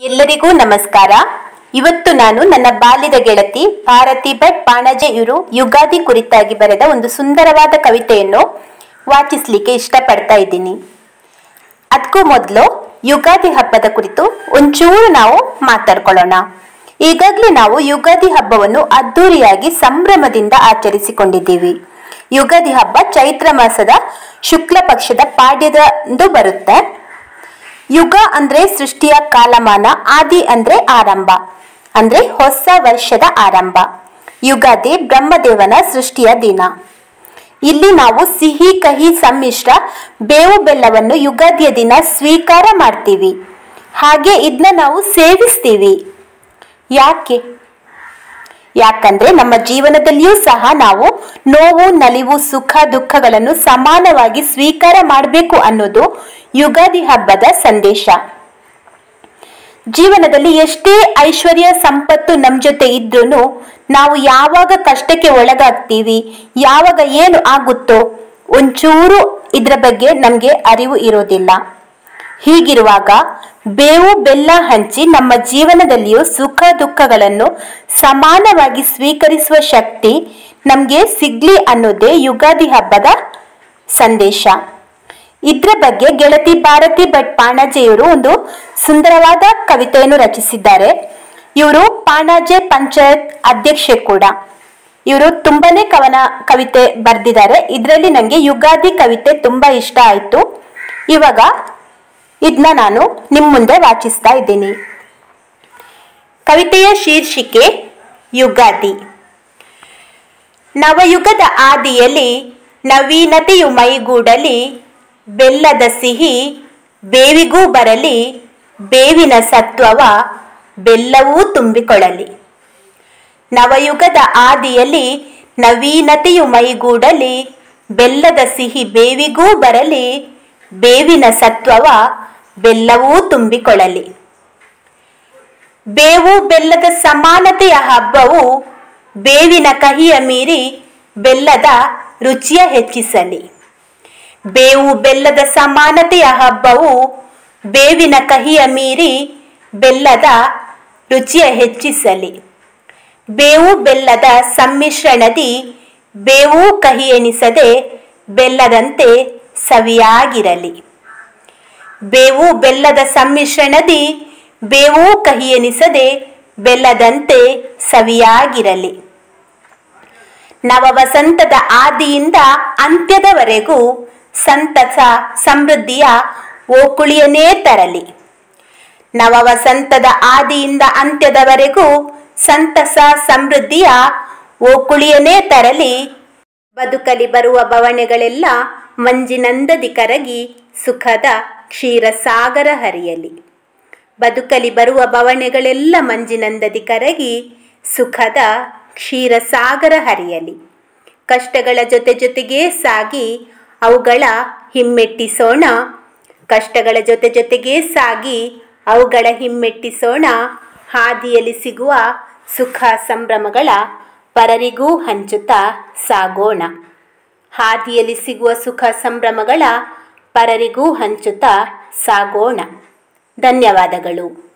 ಎಲ್ಲರಿಗೂ ನಮಸ್ಕಾರ ಇವತ್ತು ನಾನು ನನ್ನ ಬಾಲ್ಯದ ಗೆಳತಿ ಭಾರತಿ ಭಟ್ ಪಾಣಜೆ ಇವರು ಯುಗಾದಿ ಕುರಿತಾಗಿ ಬರೆದ ಒಂದು ಸುಂದರವಾದ ಕವಿತೆಯನ್ನು ವಾಚಿಸ್ಲಿಕ್ಕೆ ಇಷ್ಟಪಡ್ತಾ ಇದ್ದೀನಿ ಅದಕ್ಕೂ ಮೊದಲು ಯುಗಾದಿ ಹಬ್ಬದ ಕುರಿತು ಒಂಚೂರು ನಾವು ಮಾತಾಡ್ಕೊಳ್ಳೋಣ ಈಗಾಗಲೇ ನಾವು ಯುಗಾದಿ ಹಬ್ಬವನ್ನು ಅದ್ದೂರಿಯಾಗಿ ಸಂಭ್ರಮದಿಂದ ಆಚರಿಸಿಕೊಂಡಿದ್ದೀವಿ ಯುಗಾದಿ ಹಬ್ಬ ಚೈತ್ರ ಮಾಸದ ಶುಕ್ಲ ಪಕ್ಷದ ಪಾಡ್ಯದಂದು ಬರುತ್ತೆ ಯುಗ ಅಂದ್ರೆ ಸೃಷ್ಟಿಯ ಕಾಲಮಾನ ಆದಿ ಅಂದ್ರೆ ಆರಂಭ ಅಂದ್ರೆ ಹೊಸ ವರ್ಷದ ಆರಂಭ ಯುಗಾದಿ ಬ್ರಹ್ಮದೇವನ ಸೃಷ್ಟಿಯ ದಿನ ಇಲ್ಲಿ ನಾವು ಸಿಹಿ ಕಹಿ ಸಮ್ಮಿಶ್ರ ಬೇವು ಬೆಲ್ಲವನ್ನು ಯುಗಾದಿಯ ದಿನ ಸ್ವೀಕಾರ ಮಾಡ್ತೀವಿ ಹಾಗೆ ಇದನ್ನ ನಾವು ಸೇವಿಸ್ತೀವಿ ಯಾಕೆ ಯಾಕಂದ್ರೆ ನಮ್ಮ ಜೀವನದಲ್ಲಿಯೂ ಸಹ ನಾವು ನೋವು ನಲಿವು ಸುಖ ದುಃಖಗಳನ್ನು ಸಮಾನವಾಗಿ ಸ್ವೀಕಾರ ಮಾಡಬೇಕು ಅನ್ನೋದು ಯುಗಾದಿ ಹಬ್ಬದ ಸಂದೇಶ ಜೀವನದಲ್ಲಿ ಎಷ್ಟೇ ಐಶ್ವರ್ಯ ಸಂಪತ್ತು ನಮ್ ಜೊತೆ ಇದ್ರೂ ನಾವು ಯಾವಾಗ ಕಷ್ಟಕ್ಕೆ ಒಳಗಾಗ್ತೀವಿ ಯಾವಾಗ ಏನು ಆಗುತ್ತೋ ಒಂಚೂರು ಇದ್ರ ಬಗ್ಗೆ ನಮ್ಗೆ ಅರಿವು ಇರೋದಿಲ್ಲ ಹೀಗಿರುವಾಗ ಬೇವು ಬೆಲ್ಲ ಹಂಚಿ ನಮ್ಮ ಜೀವನದಲ್ಲಿಯೂ ಸುಖ ದುಃಖಗಳನ್ನು ಸಮಾನವಾಗಿ ಸ್ವೀಕರಿಸುವ ಶಕ್ತಿ ನಮ್ಗೆ ಸಿಗ್ಲಿ ಅನ್ನೋದೇ ಯುಗಾದಿ ಹಬ್ಬದ ಸಂದೇಶ ಇದ್ರ ಬಗ್ಗೆ ಗೆಳತಿ ಭಾರತಿ ಭಟ್ ಪಾಣಾಜೆಯವರು ಒಂದು ಸುಂದರವಾದ ಕವಿತೆಯನ್ನು ರಚಿಸಿದ್ದಾರೆ ಇವರು ಪಾಣಾಜೆ ಪಂಚಾಯತ್ ಅಧ್ಯಕ್ಷೆ ಕೂಡ ಇವರು ತುಂಬಾನೇ ಕವನ ಕವಿತೆ ಬರೆದಿದ್ದಾರೆ ಇದರಲ್ಲಿ ನನಗೆ ಯುಗಾದಿ ಕವಿತೆ ತುಂಬಾ ಇಷ್ಟ ಆಯ್ತು ಇವಾಗ ಇದನ್ನ ನಾನು ನಿಮ್ಮ ಮುಂದೆ ವಾಚಿಸ್ತಾ ಇದ್ದೀನಿ ಕವಿತೆಯ ಶೀರ್ಷಿಕೆ ಯುಗಾದಿ ನವಯುಗದ ಆದಿಯಲ್ಲಿ ನವೀನತೆಯು ಮೈಗೂಡಲಿ ಬೆಲ್ಲದ ಸಿಹಿ ಬೇವಿಗೂ ಬರಲಿ ಬೇವಿನ ಸತ್ವವ ಬೆಲ್ಲವೂ ತುಂಬಿಕೊಳ್ಳಲಿ ನವಯುಗದ ಆದಿಯಲ್ಲಿ ನವೀನತೆಯು ಮೈಗೂಡಲಿ ಬೆಲ್ಲದ ಸಿಹಿ ಬೇವಿಗೂ ಬರಲಿ ಬೇವಿನ ಸತ್ವವ ಬೆಲ್ಲವೂ ತುಂಬಿಕೊಳ್ಳಲಿ ಬೇವು ಬೆಲ್ಲದ ಸಮಾನತೆಯ ಹಬ್ಬವು ಬೇವಿನ ಕಹಿಯ ಮೀರಿ ಬೆಲ್ಲದ ರುಚಿಯ ಹೆಚ್ಚಿಸಲಿ ಬೇವು ಬೆಲ್ಲದ ಸಮಾನತೆಯ ಹಬ್ಬವು ಬೇವಿನ ಕಹಿಯ ಮೀರಿ ಬೆಲ್ಲದ ರುಚಿಯ ಹೆಚ್ಚಿಸಲಿ ಬೇವು ಬೆಲ್ಲದ ಸಮ್ಮಿಶ್ರಣದಿ ಬೇವು ಕಹಿ ಎನಿಸದೆ ಬೆಲ್ಲದಂತೆ ಸವಿಯಾಗಿರಲಿ ಬೇವು ಬೆಲ್ಲದ ಸಮ್ಮಿಶ್ರಣದಿ ಬೇವು ಕಹಿ ಎನಿಸದೆ ಬೆಲ್ಲದಂತೆ ಸವಿಯಾಗಿರಲಿ ನವ ವಸಂತದ ಆದಿಯಿಂದ ಅಂತ್ಯದವರೆಗೂ ಸಂತಸ ಸಮೃದ್ಧಿಯ ಓಕುಳಿಯನೇ ತರಲಿ ನವ ವಸಂತದ ಆದಿಯಿಂದ ಅಂತ್ಯದವರೆಗೂ ಸಂತಸ ಸಮೃದ್ಧಿಯ ಓಕುಳಿಯನೇ ತರಲಿ ಬದುಕಲಿ ಬರುವ ಬವಣೆಗಳೆಲ್ಲ ಮಂಜಿನಂದದಿ ಕರಗಿ ಸುಖದ ಕ್ಷೀರಸಾಗರ ಹರಿಯಲಿ ಬದುಕಲಿ ಬರುವ ಬವಣೆಗಳೆಲ್ಲ ಮಂಜಿನಂದದಿ ಕರಗಿ ಸುಖದ ಕ್ಷೀರಸಾಗರ ಹರಿಯಲಿ ಕಷ್ಟಗಳ ಜೊತೆ ಜೊತೆಗೇ ಸಾಗಿ ಅವುಗಳ ಹಿಮ್ಮೆಟ್ಟಿಸೋಣ ಕಷ್ಟಗಳ ಜೊತೆ ಜೊತೆಗೇ ಸಾಗಿ ಅವುಗಳ ಹಿಮ್ಮೆಟ್ಟಿಸೋಣ ಹಾದಿಯಲ್ಲಿ ಸಿಗುವ ಸುಖ ಸಂಭ್ರಮಗಳ ಪರರಿಗೂ ಹಂಚುತ್ತಾ ಸಾಗೋಣ ಹಾದಿಯಲ್ಲಿ ಸಿಗುವ ಸುಖ ಸಂಭ್ರಮಗಳ ಪರರಿಗೂ ಹಂಚುತ್ತಾ ಸಾಗೋಣ ಧನ್ಯವಾದಗಳು